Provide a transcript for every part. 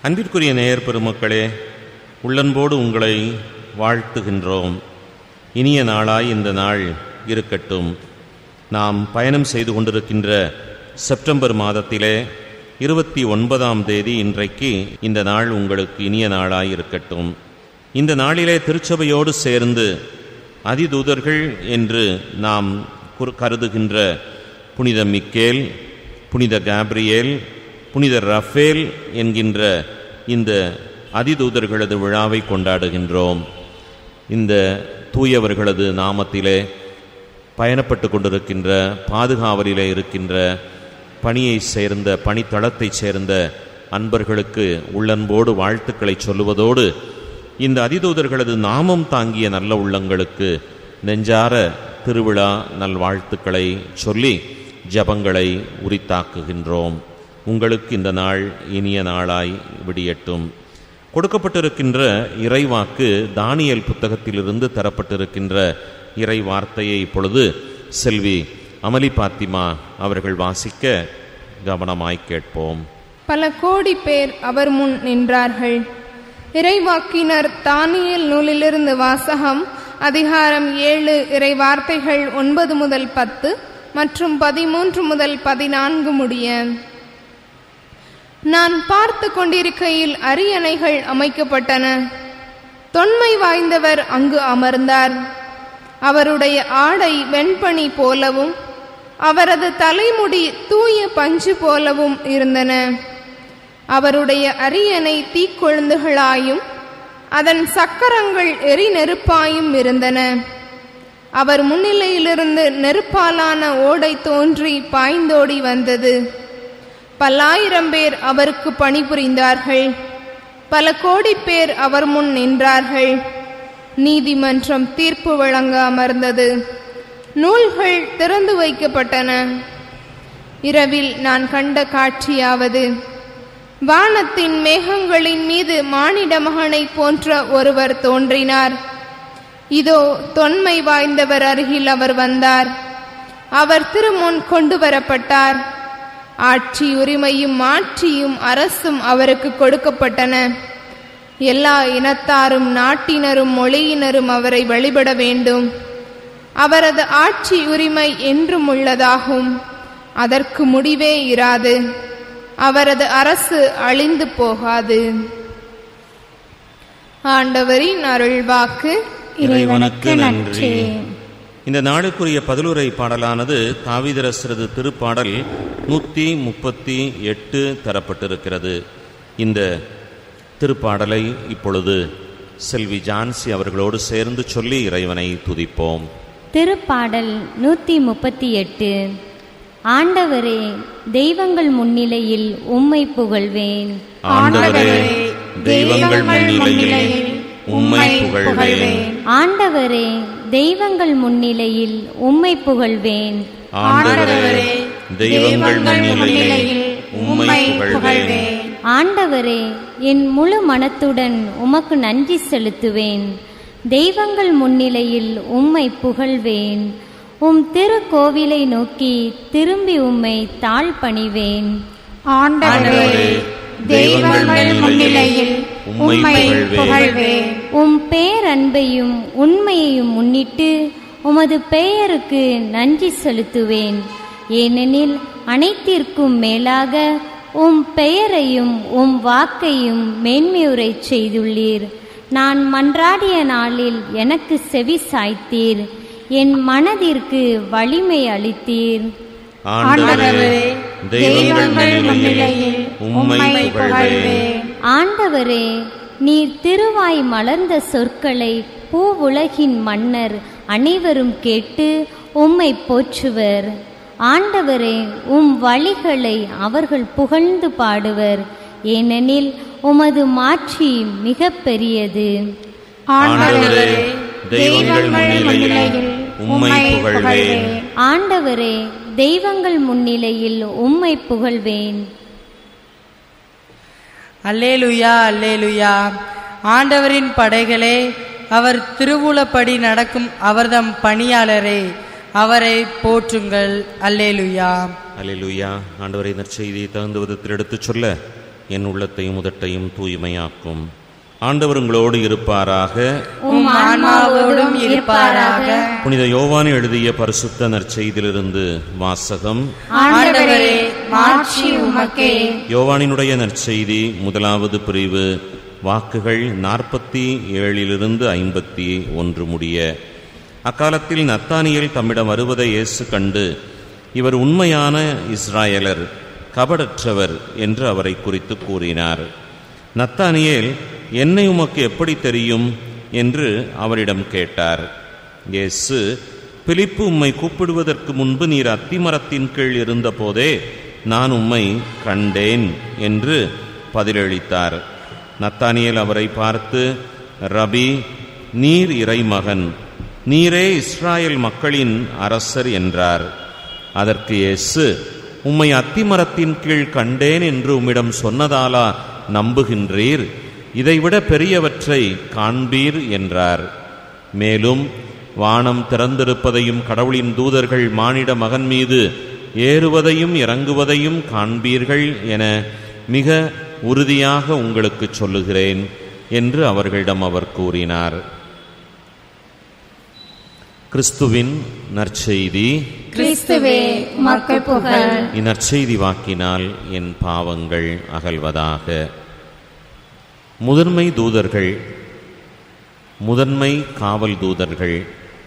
அன்பிற்குரிய நேயர் பெருமக்களே உள்ளன்போடு உங்களை வாழ்த்துகின்றோம் இனிய நாளாய் இந்த நாள் இருக்கட்டும் நாம் பயணம் செய்து கொண்டிருக்கின்ற செப்டம்பர் மாதத்திலே இருபத்தி ஒன்பதாம் தேதி இன்றைக்கு இந்த நாள் உங்களுக்கு இனிய நாளாய் இருக்கட்டும் இந்த நாளிலே திருச்சபையோடு சேர்ந்து அதிதூதர்கள் என்று நாம் குறு- கருதுகின்ற புனித மிக்கேல் புனித கேப்ரியேல் புனித ரஃபேல் என்கின்ற இந்த அதிதூதர்களது விழாவை கொண்டாடுகின்றோம் இந்த தூயவர்களது நாமத்திலே பயணப்பட்டு கொண்டிருக்கின்ற பாதுகாவலிலே இருக்கின்ற பணியை சேர்ந்த பணித்தளத்தைச் சேர்ந்த அன்பர்களுக்கு உள்ளன்போடு வாழ்த்துக்களை சொல்லுவதோடு இந்த அதிதூதர்களது நாமம் தாங்கிய நல்ல உள்ளங்களுக்கு நெஞ்சார திருவிழா நல்வாழ்த்துக்களை சொல்லி ஜபங்களை உரித்தாக்குகின்றோம் உங்களுக்கு இந்த நாள் இனிய நாளாய் விடியட்டும் கொடுக்கப்பட்டிருக்கின்ற இறைவாக்கு தானியல் புத்தகத்திலிருந்து தரப்பட்டிருக்கின்ற இறை வார்த்தையை இப்பொழுது செல்வி அமலி பாத்திமா அவர்கள் வாசிக்க கவனமாய் கேட்போம் பல கோடி பேர் அவர் முன் நின்றார்கள் இறைவாக்கினர் தானியேல் நூலிலிருந்து வாசகம் அதிகாரம் ஏழு இறை வார்த்தைகள் ஒன்பது முதல் பத்து மற்றும் பதிமூன்று முதல் பதினான்கு முடிய நான் பார்த்து கொண்டிருக்கையில் அரியணைகள் அமைக்கப்பட்டன தொன்மை வாய்ந்தவர் அங்கு அமர்ந்தார் அவருடைய ஆடை வெண்பனி போலவும் அவரது தலைமுடி தூய பஞ்சு போலவும் இருந்தன அவருடைய அரியணை தீக்கொழுந்துகளாயும் அதன் சக்கரங்கள் எரி நெருப்பாயும் இருந்தன அவர் முன்னிலையிலிருந்து நெருப்பாலான ஓடை தோன்றி பாய்ந்தோடி வந்தது பல்லாயிரம் பேர் அவருக்கு பணிபுரிந்தார்கள் பல கோடி பேர் அவர் முன் நின்றார்கள் நீதிமன்றம் தீர்ப்பு வழங்க அமர்ந்தது நூல்கள் திறந்து வைக்கப்பட்டன இரவில் நான் கண்ட காட்சியாவது வானத்தின் மேகங்களின் மீது மானிட மகனைப் போன்ற ஒருவர் தோன்றினார் இதோ தொன்மை வாய்ந்தவர் அருகில் அவர் வந்தார் அவர் திருமுன் கொண்டு வரப்பட்டார் ஆட்சி உரிமையும் மாட்சியும் அரசும் அவருக்கு கொடுக்கப்பட்டன எல்லா இனத்தாரும் நாட்டினரும் மொழியினரும் அவரை வழிபட வேண்டும் அவரது ஆட்சி உரிமை என்றும் உள்ளதாகும் அதற்கு முடிவே இராது அவரது அரசு அழிந்து போகாது ஆண்டவரின் அருள்வாக்கு இறைவனுக்கு நன்றி இந்த நாளுக்குரிய பதிலுரை பாடலானது தாவிதரசரது திருப்பாடல் நூற்றி முப்பத்தி எட்டு தரப்பட்டிருக்கிறது இந்த திருப்பாடலை இப்பொழுது செல்வி ஜான்சி அவர்களோடு சேர்ந்து சொல்லி இறைவனை துதிப்போம் திருப்பாடல் நூற்றி முப்பத்தி எட்டு ஆண்டவரே தெய்வங்கள் முன்னிலையில் உம்மை புகழ்வேன் ஆண்டவரே தெய்வங்கள் முன்னிலையில் உம்மை புகழ்வேன் ஆண்டவரே தெய்வங்கள் முன்னிலையில் உம்மை புகழ்வேன் ஆண்டவரே தெய்வங்கள் முன்னிலையில் உம்மை புகழ்வேன் ஆண்டவரே என் முழு மனத்துடன் உமக்கு நன்றி செலுத்துவேன் தெய்வங்கள் முன்னிலையில் உம்மை புகழ்வேன் உம் திருக்கோவிலை நோக்கி திரும்பி உம்மை தாழ் பணிவேன் ஆண்டவரே தெய்வங்கள் முன்னிலையில் உம்மை புகழ்வேன் உம் பேரன்பையும் உண்மையையும் முன்னிட்டு உமது பெயருக்கு நன்றி செலுத்துவேன் ஏனெனில் அனைத்திற்கும் மேலாக உம் பெயரையும் உம் வாக்கையும் மேன்மையுறச் செய்துள்ளீர் நான் மன்றாடிய நாளில் எனக்கு செவி சாய்த்தீர் என் மனதிற்கு வலிமை அளித்தீர் ஆண்டவரே தெய்வங்கள் முன்னிலையில் உம்மை புகழ்வேன் ஆண்டவரே நீர் திருவாய் மலர்ந்த சொற்களை பூவுலகின் மன்னர் அனைவரும் கேட்டு உம்மை போற்றுவர் ஆண்டவரே உம் வழிகளை அவர்கள் புகழ்ந்து பாடுவர் ஏனெனில் உமது மாட்சி மிக பெரியது ஆண்டவரே தெய்வங்கள் முன்னிலையில் உம்மை புகழ்வேன் ஆண்டவரே தெய்வங்கள் முன்னிலையில் உம்மை புகழ்வேன் அல்லேலுயா அல்லேலுயா ஆண்டவரின் படைகளே அவர் திருவுளப்படி நடக்கும் அவர்தம் பணியாளரே அவரை போற்றுங்கள் அல்லேலுயா அல்லேலூயா ஆண்டவரை நற்செய்தியை தகுந்த விதத்தில் எடுத்துச் சொல்ல என் உள்ளத்தையும் உதட்டையும் தூய்மையாக்கும் ஆண்டவர் உங்களோடு இருப்பாராக உம் ஆன்மாவோடும் இருப்பாராக புனித யோவான் எழுதிய பரிசுத்த நற்செய்தியிலிருந்து வாசகம் ஆண்டவரே மாட்சி உமக்கே யோவானினுடைய நற்செய்தி முதலாவது பிரிவு வாக்குகள் நாற்பத்தி ஏழிலிருந்து ஐம்பத்தி ஒன்று முடிய அக்காலத்தில் நத்தானியேல் தம்மிடம் வருவதை இயேசு கண்டு இவர் உண்மையான இஸ்ராயலர் கபடற்றவர் என்று அவரை குறித்து கூறினார் நத்தானியேல் என்னை உமக்கு எப்படி தெரியும் என்று அவரிடம் கேட்டார் இயேசு பிலிப்பு உம்மை கூப்பிடுவதற்கு முன்பு நீர் அத்திமரத்தின் கீழ் இருந்தபோதே நான் உம்மை கண்டேன் என்று பதிலளித்தார் நத்தானியேல் அவரை பார்த்து ரபி நீர் இறைமகன் நீரே இஸ்ராயேல் மக்களின் அரசர் என்றார் அதற்கு இயேசு உம்மை அத்திமரத்தின் கீழ் கண்டேன் என்று உம்மிடம் சொன்னதாலா நம்புகின்றீர் இதைவிட பெரியவற்றை காண்பீர் என்றார் மேலும் வானம் திறந்திருப்பதையும் கடவுளின் தூதர்கள் மானிட மகன் மீது ஏறுவதையும் இறங்குவதையும் காண்பீர்கள் என மிக உறுதியாக உங்களுக்கு சொல்லுகிறேன் என்று அவர்களிடம் அவர் கூறினார் கிறிஸ்துவின் நற்செய்தி கிறிஸ்துவே மக்கள் புகழ் இந்நற்செய்தி வாக்கினால் என் பாவங்கள் அகல்வதாக முதன்மை தூதர்கள் முதன்மை காவல் தூதர்கள்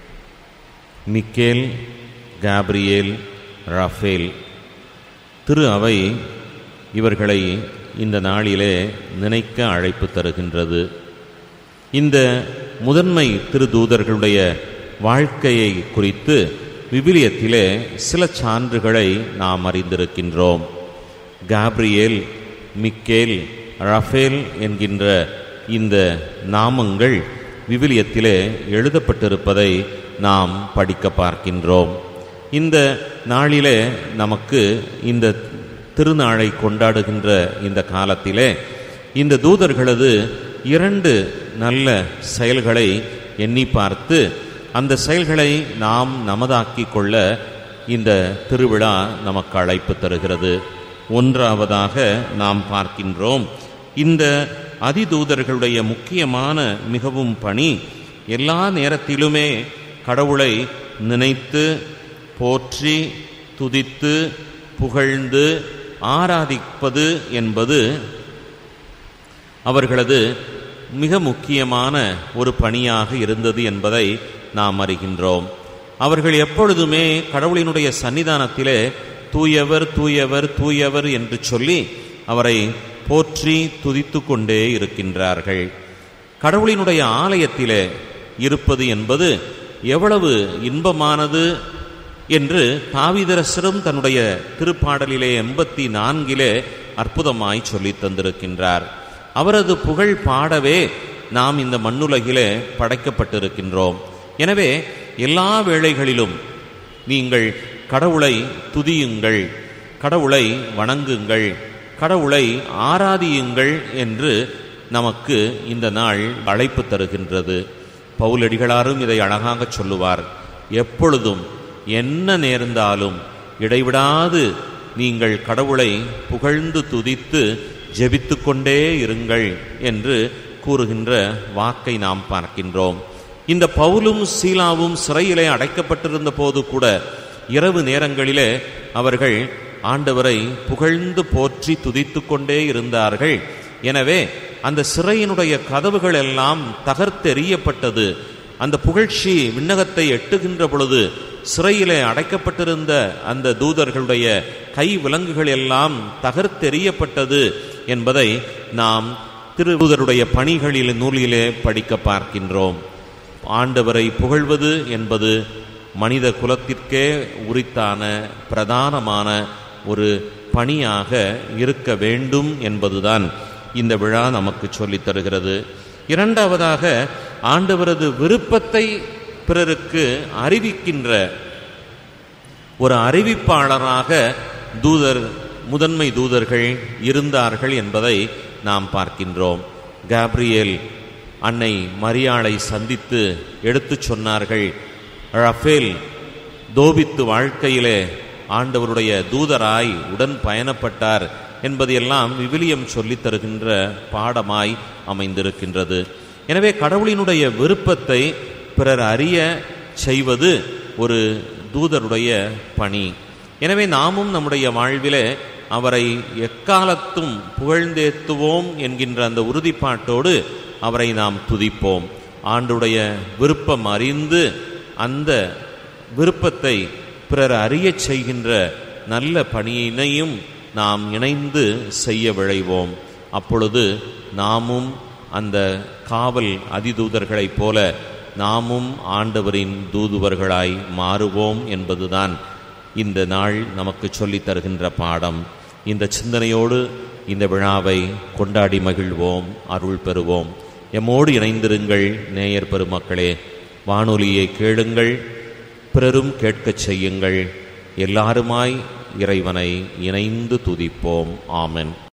மிக்கேல் காப்ரியேல் ரஃபேல் திரு அவை இவர்களை இந்த நாளிலே நினைக்க அழைப்பு தருகின்றது இந்த முதன்மை திருதூதர்களுடைய வாழ்க்கையை குறித்து விவிலியத்திலே சில சான்றுகளை நாம் அறிந்திருக்கின்றோம் காப்ரியேல் மிக்கேல் ரஃபேல் என்கின்ற இந்த நாமங்கள் விவிலியத்திலே எழுதப்பட்டிருப்பதை நாம் படிக்க பார்க்கின்றோம் இந்த நாளிலே நமக்கு இந்த திருநாளை கொண்டாடுகின்ற இந்த காலத்திலே இந்த தூதர்களது இரண்டு நல்ல செயல்களை எண்ணி பார்த்து அந்த செயல்களை நாம் நமதாக்கிக் கொள்ள இந்த திருவிழா நமக்கு அழைப்பு தருகிறது ஒன்றாவதாக நாம் பார்க்கின்றோம் இந்த அதிதூதர்களுடைய முக்கியமான மிகவும் பணி எல்லா நேரத்திலுமே கடவுளை நினைத்து போற்றி துதித்து புகழ்ந்து ஆராதிப்பது என்பது அவர்களது மிக முக்கியமான ஒரு பணியாக இருந்தது என்பதை நாம் அறிகின்றோம் அவர்கள் எப்பொழுதுமே கடவுளினுடைய சன்னிதானத்திலே தூயவர் தூயவர் தூயவர் என்று சொல்லி அவரை போற்றி துதித்து கொண்டே இருக்கின்றார்கள் கடவுளினுடைய ஆலயத்திலே இருப்பது என்பது எவ்வளவு இன்பமானது என்று தாவிதரசரும் தன்னுடைய திருப்பாடலிலே எண்பத்தி நான்கிலே அற்புதமாய் சொல்லித் தந்திருக்கின்றார் அவரது புகழ் பாடவே நாம் இந்த மண்ணுலகிலே படைக்கப்பட்டிருக்கின்றோம் எனவே எல்லா வேளைகளிலும் நீங்கள் கடவுளை துதியுங்கள் கடவுளை வணங்குங்கள் கடவுளை ஆராதியுங்கள் என்று நமக்கு இந்த நாள் அழைப்பு தருகின்றது பவுலடிகளாரும் இதை அழகாக சொல்லுவார் எப்பொழுதும் என்ன நேர்ந்தாலும் இடைவிடாது நீங்கள் கடவுளை புகழ்ந்து துதித்து ஜெபித்து கொண்டே இருங்கள் என்று கூறுகின்ற வாக்கை நாம் பார்க்கின்றோம் இந்த பவுலும் சீலாவும் சிறையிலே அடைக்கப்பட்டிருந்த போது கூட இரவு நேரங்களிலே அவர்கள் ஆண்டவரை புகழ்ந்து போற்றி துதித்து கொண்டே இருந்தார்கள் எனவே அந்த சிறையினுடைய கதவுகள் எல்லாம் தகர்த்தெறியப்பட்டது அந்த புகழ்ச்சி விண்ணகத்தை எட்டுகின்ற பொழுது சிறையிலே அடைக்கப்பட்டிருந்த அந்த தூதர்களுடைய கை விலங்குகள் எல்லாம் தகர்த்தெறியப்பட்டது என்பதை நாம் திருதூதருடைய பணிகளில் நூலிலே படிக்க பார்க்கின்றோம் ஆண்டவரை புகழ்வது என்பது மனித குலத்திற்கே உரித்தான பிரதானமான ஒரு பணியாக இருக்க வேண்டும் என்பதுதான் இந்த விழா நமக்கு சொல்லித் தருகிறது இரண்டாவதாக ஆண்டவரது விருப்பத்தை பிறருக்கு அறிவிக்கின்ற ஒரு அறிவிப்பாளராக தூதர் முதன்மை தூதர்கள் இருந்தார்கள் என்பதை நாம் பார்க்கின்றோம் காப்ரியேல் அன்னை மரியாளை சந்தித்து எடுத்துச் சொன்னார்கள் ரஃபேல் தோபித்து வாழ்க்கையிலே ஆண்டவருடைய தூதராய் உடன் பயணப்பட்டார் என்பதையெல்லாம் விவிலியம் சொல்லித் தருகின்ற பாடமாய் அமைந்திருக்கின்றது எனவே கடவுளினுடைய விருப்பத்தை பிறர் அறிய செய்வது ஒரு தூதருடைய பணி எனவே நாமும் நம்முடைய வாழ்விலே அவரை எக்காலத்தும் புகழ்ந்தேத்துவோம் என்கின்ற அந்த உறுதிப்பாட்டோடு அவரை நாம் துதிப்போம் ஆண்டுடைய விருப்பம் அறிந்து அந்த விருப்பத்தை பிறர் அறியச் செய்கின்ற நல்ல பணியினையும் நாம் இணைந்து செய்ய விழைவோம் அப்பொழுது நாமும் அந்த காவல் அதிதூதர்களைப் போல நாமும் ஆண்டவரின் தூதுவர்களாய் மாறுவோம் என்பதுதான் இந்த நாள் நமக்கு சொல்லித் தருகின்ற பாடம் இந்த சிந்தனையோடு இந்த விழாவை கொண்டாடி மகிழ்வோம் அருள் பெறுவோம் எம்மோடு இணைந்திருங்கள் நேயர் பெருமக்களே வானொலியை கேளுங்கள் பிறரும் கேட்கச் செய்யுங்கள் எல்லாருமாய் இறைவனை இணைந்து துதிப்போம் ஆமென்